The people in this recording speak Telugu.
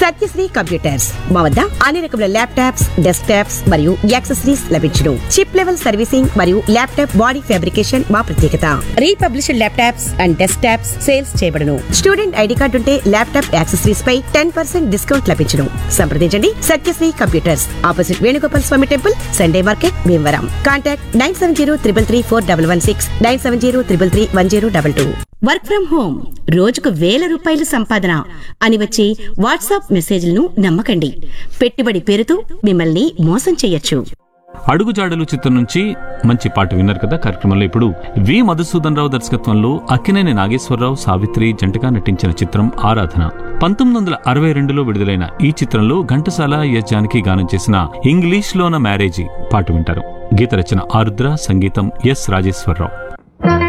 సత్యశ్రీ కంప్యూటర్స్ మా వద్ద అన్ని రకముల ల్యాప్టాప్స్ డెస్క్ టాప్స్ మరియు యాక్సెసరీస్ లభించును చిప్ లెవెల్ సర్వీసింగ్ మరియు ల్యాప్టాప్ బాడీ ఫ్యాబ్రికేషన్ మా ప్రత్యేకత republished laptops and desktops sales చేయబడును స్టూడెంట్ ఐడి కార్డు ఉంటే ల్యాప్టాప్ యాక్సెసరీస్ పై టెన్ పర్సెంట్ డిస్కౌంట్ లభించును సంప్రదించండి Satyasri computers opposite Venugopal Swamy temple Sunday market Bhimavaram contact nine seven zero triple three four double one six nine seven zero triple three one zero double two work from home రోజుకు వేల రూపాయలు సంపాదన అని వచ్చే వాట్సాప్ మెసేజ్లను నమ్మకండి పెట్టుబడి పేరుతో మిమ్మల్ని మోసం చేయొచ్చు అడుగుజాడలు చిత్రం నుంచి మంచి పాట విన్నారు కదా కార్యక్రమంలో ఇప్పుడు వి మధుసూదన్ రావు దర్శకత్వంలో అక్కినేని నాగేశ్వరరావు సావిత్రి జంటగా నటించిన చిత్రం ఆరాధన పంతొమ్మిది వందల అరవై రెండులో విడుదలైన ఈ చిత్రంలో ఘంటసాల ఎస్ జానకి గానం చేసిన ఇంగ్లీష్ లోన మ్యారేజీ పాట వింటారు గీత రచన ఆరుద్ర సంగీతం ఎస్ రాజేశ్వరరావు